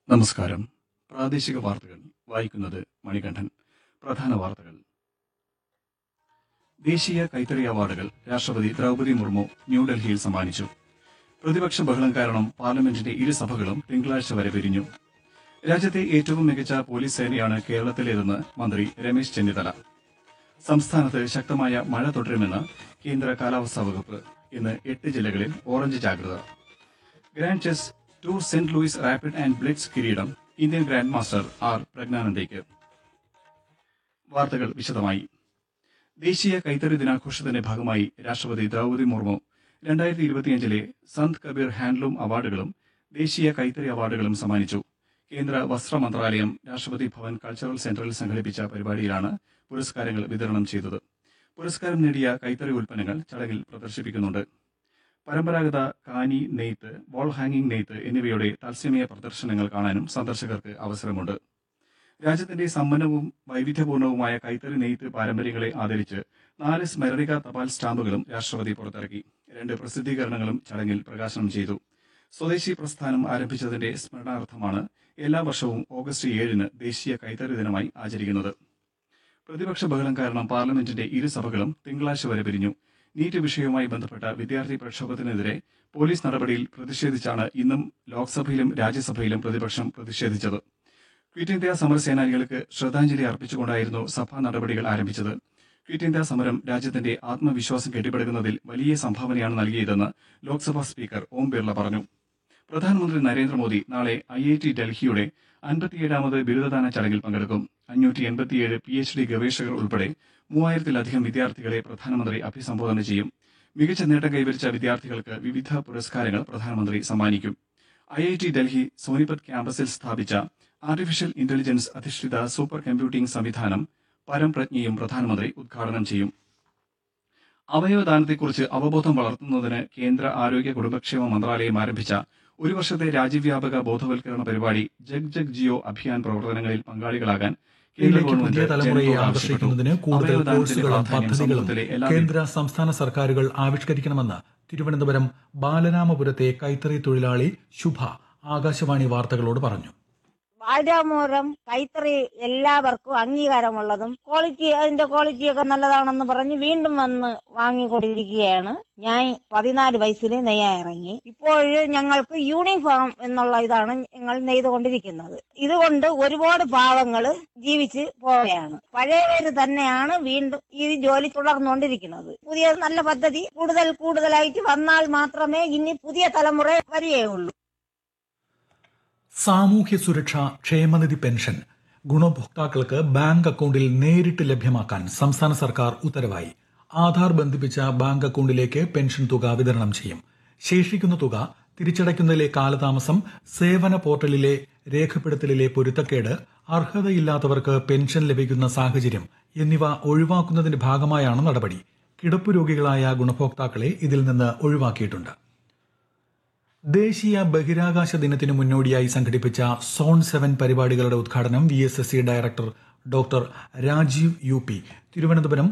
നമസ്കാരം പ്രാദേശിക വാർത്തകൾ വായിക്കുന്നത് മണികണ്ഠൻ പ്രധാന വാർത്തകൾ ദേശീയ കൈത്തറി അവാർഡുകൾ രാഷ്ട്രപതി ദ്രൗപദി മുർമു ന്യൂഡൽഹിയിൽ സമ്മാനിച്ചു പ്രതിപക്ഷ ബഹളം കാരണം പാർലമെന്റിന്റെ ഇരു സഭകളും തിങ്കളാഴ്ച വരെ പിരിഞ്ഞു രാജ്യത്തെ ഏറ്റവും മികച്ച പോലീസ് സേനയാണ് കേരളത്തിലേതെന്ന് മന്ത്രി രമേശ് ചെന്നിത്തല സംസ്ഥാനത്ത് ശക്തമായ മഴ തുടരുമെന്ന് കേന്ദ്ര കാലാവസ്ഥാ വകുപ്പ് ഇന്ന് എട്ട് ജില്ലകളിൽ ഓറഞ്ച് ജാഗ്രത grand chess tour saint Louis rapid and blitz കിരീടം ഇന്ത്യൻ ഗ്രാൻഡ് മാസ്റ്റർ ആർ പ്രജ്ഞാനന്ദയ്ക്ക് വാർത്തകൾ വിശദമായി ദേശീയ കൈത്തറി ദിനാഘോഷത്തിന്റെ ഭാഗമായി രാഷ്ട്രപതി ദ്രൗപദി മുർമു രണ്ടായിരത്തി ഇരുപത്തിയഞ്ചിലെ സന്ത് കബീർ ഹാൻഡ്ലൂം അവാർഡുകളും ദേശീയ കൈത്തറി അവാർഡുകളും സമ്മാനിച്ചു കേന്ദ്ര വസ്ത്ര മന്ത്രാലയം രാഷ്ട്രപതി ഭവൻ കൾച്ചറൽ സെന്ററിൽ സംഘടിപ്പിച്ച പരിപാടിയിലാണ് പുരസ്കാരങ്ങൾ വിതരണം ചെയ്തത് പുരസ്കാരം നേടിയ കൈത്തറി ഉൽപ്പന്നങ്ങൾ ചടങ്ങിൽ പ്രദർശിപ്പിക്കുന്നുണ്ട് പരമ്പരാഗത കാനി നെയ്ത്ത് വാൾ ഹാങ്ങിംഗ് നെയ്ത്ത് എന്നിവയുടെ തത്സമയ പ്രദർശനങ്ങൾ കാണാനും സന്ദർശകർക്ക് അവസരമുണ്ട് രാജ്യത്തിന്റെ സമ്പന്നവും വൈവിധ്യപൂർണവുമായ കൈത്തറി നെയ്ത്ത് പാരമ്പര്യങ്ങളെ ആദരിച്ച് നാല് സ്മരണിക തപാൽ സ്റ്റാമ്പുകളും രാഷ്ട്രപതി പുറത്തിറക്കി രണ്ട് പ്രസിദ്ധീകരണങ്ങളും ചടങ്ങിൽ പ്രകാശനം ചെയ്തു സ്വദേശി പ്രസ്ഥാനം ആരംഭിച്ചതിന്റെ സ്മരണാർത്ഥമാണ് എല്ലാ വർഷവും ഓഗസ്റ്റ് ഏഴിന് ദേശീയ കൈത്തറി ദിനമായി ആചരിക്കുന്നത് പ്രതിപക്ഷ ബഹളം കാരണം പാർലമെന്റിന്റെ ഇരു സഭകളും തിങ്കളാഴ്ച വരെ പിരിഞ്ഞു നീറ്റ് വിഷയവുമായി ബന്ധപ്പെട്ട വിദ്യാർത്ഥി പ്രക്ഷോഭത്തിനെതിരെ പോലീസ് നടപടിയിൽ പ്രതിഷേധിച്ചാണ് ഇന്നും ലോക്സഭയിലും രാജ്യസഭയിലും പ്രതിപക്ഷം പ്രതിഷേധിച്ചത് ക്വിറ്റ് ഇന്ത്യ സമരസേനാനികൾക്ക് ശ്രദ്ധാഞ്ജലി അർപ്പിച്ചുകൊണ്ടായിരുന്നു സഭാ നടപടികൾ ആരംഭിച്ചത് ക്വിറ്റ് ഇന്ത്യ സമരം രാജ്യത്തിന്റെ ആത്മവിശ്വാസം കെട്ടിപ്പടുക്കുന്നതിൽ വലിയ സംഭാവനയാണ് നൽകിയതെന്ന് ലോക്സഭാ സ്പീക്കർ ഓം ബിർള പറഞ്ഞു പ്രധാനമന്ത്രി നരേന്ദ്രമോദി നാളെ ഐ ഐ ടി ഡൽഹിയുടെ അൻപത്തിയേഴാമത് ബിരുദദാന ചടങ്ങിൽ പങ്കെടുക്കും അഞ്ഞൂറ്റി എൺപത്തിയേഴ് പി എച്ച് ഡി ഗവേഷകർ ഉൾപ്പെടെ മൂവായിരത്തിലധികം വിദ്യാർത്ഥികളെ പ്രധാനമന്ത്രി അഭിസംബോധന ചെയ്യും മികച്ച നേട്ടം കൈവരിച്ച വിദ്യാർത്ഥികൾക്ക് വിവിധ പുരസ്കാരങ്ങൾ പ്രധാനമന്ത്രി സമ്മാനിക്കും I I T Delhi Sonipat ക്യാമ്പസിൽ സ്ഥാപിച്ച ആർട്ടിഫിഷ്യൽ ഇന്റലിജൻസ് അധിഷ്ഠിത സൂപ്പർ കമ്പ്യൂട്ടിംഗ് സംവിധാനം പരംപ്രജ്ഞയും പ്രധാനമന്ത്രി ഉദ്ഘാടനം ചെയ്യും അവയവദാനത്തെക്കുറിച്ച് അവബോധം വളർത്തുന്നതിന് കേന്ദ്ര ആരോഗ്യ കുടുംബക്ഷേമ മന്ത്രാലയം ആരംഭിച്ച ഒരു വർഷത്തെ രാജ്യവ്യാപക ബോധവൽക്കരണ പരിപാടി ജഗ് ജഗ് ജിയോ അഭിയാൻ പ്രവർത്തനങ്ങളിൽ പങ്കാളികളാകാൻ കേന്ദ്ര ഇതിലേക്ക് പുതിയ ഗവൺമെന്റ് തലമുറയെ ജനങ്ങളോട് ആവശ്യപ്പെട്ടു. ആകർഷിക്കുന്നതിന് കൂടുതൽ അവയവദാനത്തിന്റെ കോഴ്സുകളും പ്രാധാന്യം പദ്ധതികളും സമൂഹത്തിലെ എല്ലാ കേന്ദ്ര സംസ്ഥാന സർക്കാരുകൾ ആവിഷ്കരിക്കണമെന്ന് തിരുവനന്തപുരം ബാലരാമപുരത്തെ കൈത്തറി തൊഴിലാളി ശുഭ ആകാശവാണി വാർത്തകളോട് പറഞ്ഞു ബാലരാമപുരം കൈത്തറി എല്ലാവർക്കും അംഗീകാരമുള്ളതും ക്വാളിറ്റി അതിന്റെ ക്വാളിറ്റിയൊക്കെ നല്ലതാണെന്ന് പറഞ്ഞ് വീണ്ടും വന്ന് വാങ്ങിക്കൊണ്ടിരിക്കുകയാണ് ഞാൻ പതിനാല് വയസ്സിൽ നെയ്യാൻ ഇറങ്ങി ഇപ്പോൾ ഞങ്ങൾക്ക് യൂണിഫോം എന്നുള്ള ഇതാണ് ഞങ്ങൾ നെയ്തുകൊണ്ടിരിക്കുന്നത് ഇതുകൊണ്ട് ഒരുപാട് പാവങ്ങൾ ജീവിച്ച് പോവുകയാണ് പഴയവര് തന്നെയാണ് വീണ്ടും ഈ ജോലി തുടർന്നുകൊണ്ടിരിക്കുന്നത് പുതിയ നല്ല പദ്ധതി കൂടുതൽ കൂടുതലായിട്ട് വന്നാൽ മാത്രമേ ഇനി പുതിയ തലമുറ വരികയുള്ളൂ സാമൂഹ്യ സുരക്ഷ ക്ഷേമനിധി പെൻഷൻ ഗുണഭോക്താക്കൾക്ക് ബാങ്ക് അക്കൗണ്ടിൽ നേരിട്ട് ലഭ്യമാക്കാൻ സംസ്ഥാന സർക്കാർ ഉത്തരവായി ആധാർ ബന്ധിപ്പിച്ച ബാങ്ക് അക്കൗണ്ടിലേക്ക് പെൻഷൻ തുക വിതരണം ചെയ്യും ശേഷിക്കുന്ന തുക തിരിച്ചടയ്ക്കുന്നതിലെ കാലതാമസം സേവന പോർട്ടലിലെ രേഖപ്പെടുത്തലിലെ പൊരുത്തക്കേട് അർഹതയില്ലാത്തവർക്ക് പെൻഷൻ ലഭിക്കുന്ന സാഹചര്യം എന്നിവ ഒഴിവാക്കുന്നതിന്റെ ഭാഗമായാണ് നടപടി കിടപ്പ് രോഗികളായ ഗുണഭോക്താക്കളെ ഇതിൽ നിന്ന് ഒഴിവാക്കിയിട്ടുണ്ട് ദേശീയ ബഹിരാകാശ ദിനത്തിനു മുന്നോടിയായി സംഘടിപ്പിച്ച സോൺ സെവൻ പരിപാടികളുടെ ഉദ്ഘാടനം V S S C director doctor Rajeev U P Thiruvananthapuram